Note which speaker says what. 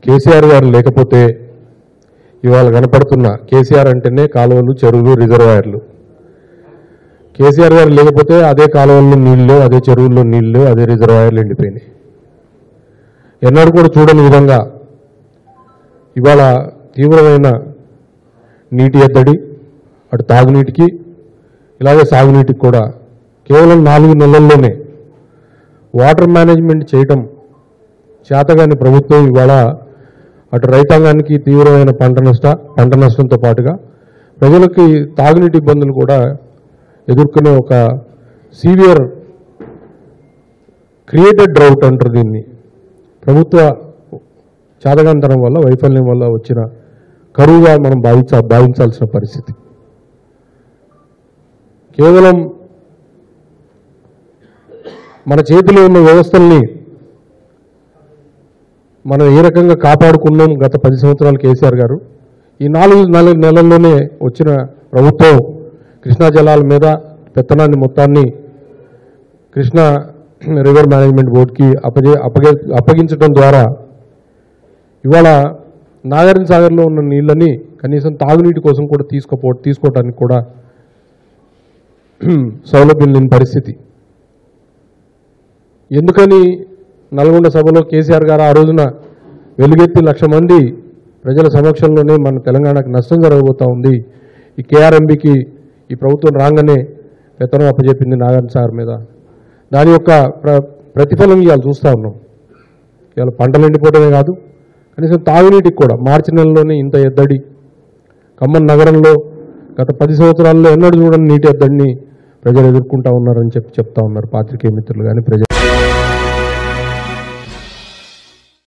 Speaker 1: కేసీఆర్ గారు లేకపోతే ఇవాళ కనపడుతున్న కేసీఆర్ అంటేనే కాలువలు చెరువులు రిజర్వాయర్లు కేసీఆర్ గారు లేకపోతే అదే కాలువల్లో నీళ్ళు అదే చెరువుల్లో నీళ్ళు అదే రిజర్వాయర్లు ఎండిపోయినాయి ఎన్నడూ కూడా చూడని విధంగా ఇవాళ తీవ్రమైన నీటి ఎద్దడి అటు తాగునీటికి ఇలాగే సాగునీటికి కూడా కేవలం నాలుగు నెలల్లోనే వాటర్ మేనేజ్మెంట్ చేయటం చేతగాని ప్రభుత్వం ఇవాళ అటు రైతాంగానికి తీవ్రమైన పంట నష్ట పంట నష్టంతో పాటుగా ప్రజలకి తాగునీటి ఇబ్బందులు కూడా ఎదుర్కొనే ఒక సీవియర్ క్రియేటెడ్ డ్రౌట్ అంటారు దీన్ని ప్రభుత్వ చాదగాంతరం వల్ల వైఫల్యం వల్ల వచ్చిన కరువుగా మనం భావించ భావించాల్సిన పరిస్థితి కేవలం మన చేతిలో ఉన్న వ్యవస్థల్ని మనం ఏ రకంగా కాపాడుకున్నాం గత పది సంవత్సరాలు కేసీఆర్ గారు ఈ నాలుగు నాలుగు నెలల్లోనే వచ్చిన ప్రభుత్వం కృష్ణా జలాల మీద పెత్తనాన్ని మొత్తాన్ని కృష్ణా రివర్ మేనేజ్మెంట్ బోర్డుకి అప్పగే అప్పగే అప్పగించడం ద్వారా ఇవాళ నాగార్జున సాగర్లో ఉన్న నీళ్ళని కనీసం తాగునీటి కోసం కూడా తీసుకోపో తీసుకోవటానికి కూడా సౌలభ్యం లేని పరిస్థితి ఎందుకని నల్గొండ సభలో కేసీఆర్ గారు ఆ రోజున వెలుగెత్తి లక్ష మంది ప్రజల సమక్షంలోనే మన తెలంగాణకు నష్టం జరగబోతా ఉంది ఈ కేఆర్ఎంబికి ఈ ప్రభుత్వం రాగానే పెత్తనం అప్పచెప్పింది నాగార్జున సాగర్ మీద దాని యొక్క ప్ర ప్రతిఫలం ఇవాళ చూస్తూ ఉన్నాం ఇవాళ పంటలు ఎండిపోవడమే కాదు కనీసం తాగునీటికి కూడా మార్చి నెలలోనే ఇంత ఎద్దడి ఖమ్మం నగరంలో గత పది సంవత్సరాల్లో ఎన్నడూ చూడని నీటి ఎద్దడిని ప్రజలు ఎదుర్కొంటా ఉన్నారని చెప్పి చెప్తా ఉన్నారు పాత్రికేయ మిత్రులు కానీ ప్రజలు